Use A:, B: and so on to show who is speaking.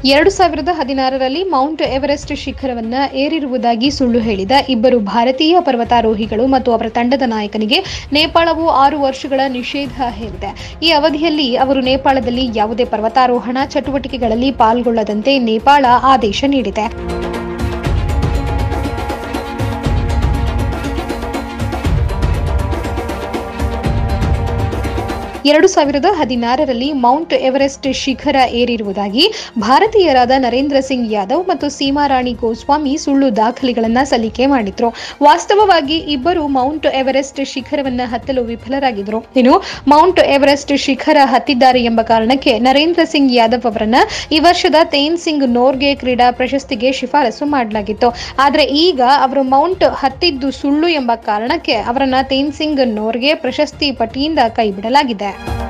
A: ಎರಡು ಸಾವಿರದ ಹದಿನಾರರಲ್ಲಿ ಮೌಂಟ್ ಎವರೆಸ್ಟ್ ಶಿಖರವನ್ನ ಏರಿರುವುದಾಗಿ ಸುಳ್ಳು ಹೇಳಿದ ಇಬ್ಬರು ಭಾರತೀಯ ಪರ್ವತಾರೋಹಿಗಳು ಮತ್ತು ಅವರ ತಂಡದ ನಾಯಕನಿಗೆ ನೇಪಾಳವು ಆರು ವರ್ಷಗಳ ನಿಷೇಧ ಹೇರಿದೆ ಈ ಅವಧಿಯಲ್ಲಿ ಅವರು ನೇಪಾಳದಲ್ಲಿ ಯಾವುದೇ ಪರ್ವತಾರೋಹಣ ಚಟುವಟಿಕೆಗಳಲ್ಲಿ ಪಾಲ್ಗೊಳ್ಳದಂತೆ ನೇಪಾಳ ಆದೇಶ ನೀಡಿದೆ ಎರಡು ಸಾವಿರದ ಹದಿನಾರರಲ್ಲಿ ಮೌಂಟ್ ಎವರೆಸ್ಟ್ ಶಿಖರ ಏರಿರುವುದಾಗಿ ಭಾರತೀಯರಾದ ನರೇಂದ್ರ ಸಿಂಗ್ ಯಾದವ್ ಮತ್ತು ಸೀಮಾರಾಣಿ ಗೋಸ್ವಾಮಿ ಸುಳ್ಳು ದಾಖಲೆಗಳನ್ನ ಸಲ್ಲಿಕೆ ಮಾಡಿದ್ರು ವಾಸ್ತವವಾಗಿ ಇಬ್ಬರು ಮೌಂಟ್ ಎವರೆಸ್ಟ್ ಶಿಖರವನ್ನ ಹತ್ತಲು ವಿಫಲರಾಗಿದ್ರು ಇನ್ನು ಮೌಂಟ್ ಎವರೆಸ್ಟ್ ಶಿಖರ ಹತ್ತಿದ್ದಾರೆ ಎಂಬ ಕಾರಣಕ್ಕೆ ನರೇಂದ್ರ ಸಿಂಗ್ ಯಾದವ್ ಅವರನ್ನ ಈ ವರ್ಷದ ತೇನ್ ಸಿಂಗ್ ನೋರ್ಗೆ ಕ್ರೀಡಾ ಪ್ರಶಸ್ತಿಗೆ ಶಿಫಾರಸು ಮಾಡಲಾಗಿತ್ತು ಆದರೆ ಈಗ ಅವರು ಮೌಂಟ್ ಹತ್ತಿದ್ದು ಸುಳ್ಳು ಎಂಬ ಕಾರಣಕ್ಕೆ ಅವರನ್ನ ತೇನ್ ಸಿಂಗ್ ನೋರ್ಗೆ ಪ್ರಶಸ್ತಿ ಪಟ್ಟಿಯಿಂದ ಕೈಬಿಡಲಾಗಿದೆ